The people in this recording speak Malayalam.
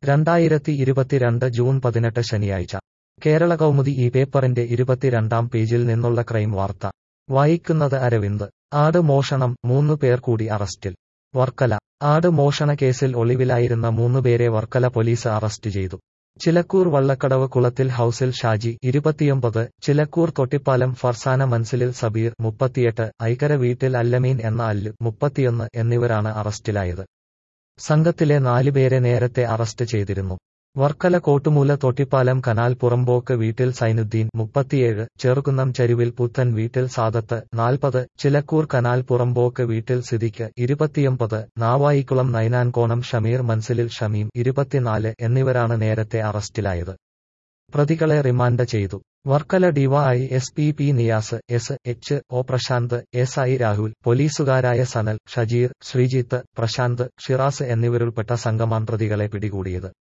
രണ്ടായിരത്തി ഇരുപത്തിരണ്ട് ജൂൺ പതിനെട്ട് ശനിയാഴ്ച കേരള കൗമുദി ഈ പേപ്പറിന്റെ ഇരുപത്തിരണ്ടാം പേജിൽ നിന്നുള്ള ക്രൈം വാർത്ത വായിക്കുന്നത് അരവിന്ദ് ആട് മോഷണം മൂന്നു പേർ കൂടി അറസ്റ്റിൽ വർക്കല ആട് മോഷണ കേസിൽ ഒളിവിലായിരുന്ന മൂന്നുപേരെ വർക്കല പോലീസ് അറസ്റ്റ് ചെയ്തു ചിലക്കൂർ വള്ളക്കടവ് കുളത്തിൽ ഹൌസിൽ ഷാജി ഇരുപത്തിയൊമ്പത് ചിലക്കൂർ തൊട്ടിപ്പാലം ഫർസാന മൻസിലിൽ സബീർ മുപ്പത്തിയെട്ട് ഐക്കര വീട്ടിൽ അല്ലമീൻ എന്ന അല്ലു മുപ്പത്തിയൊന്ന് എന്നിവരാണ് അറസ്റ്റിലായത് സംഘത്തിലെ നാലുപേരെ നേരത്തെ അറസ്റ്റ് ചെയ്തിരുന്നു വർക്കല കോട്ടുമൂല തൊട്ടിപ്പാലം കനാൽ പുറമ്പോക്ക് വീട്ടിൽ സൈനുദ്ദീൻ മുപ്പത്തിയേഴ് ചെറുകുന്നം ചരുവിൽ പുത്തൻ വീട്ടിൽ സാദത്ത് നാൽപ്പത് ചിലക്കൂർ കനാൽ പുറമ്പോക്ക് വീട്ടിൽ സിദിക്ക് ഇരുപത്തിയൊമ്പത് നാവായിക്കുളം നൈനാൻകോണം ഷമീർ മൻസിലിൽ ഷമീം ഇരുപത്തിനാല് എന്നിവരാണ് നേരത്തെ അറസ്റ്റിലായത് പ്രതികളെ റിമാൻഡ് ചെയ്തു Varkala D Y S P P Niyas S H O Prashanth S I Rahul പോലീസുകാരായ സനൽ ഷജീർ ശ്രീജിത്ത് പ്രശാന്ത് ഷിറാസ് എന്നിവരുൾപ്പെട്ട സംഘമാണ് പ്രതികളെ പിടികൂടിയത്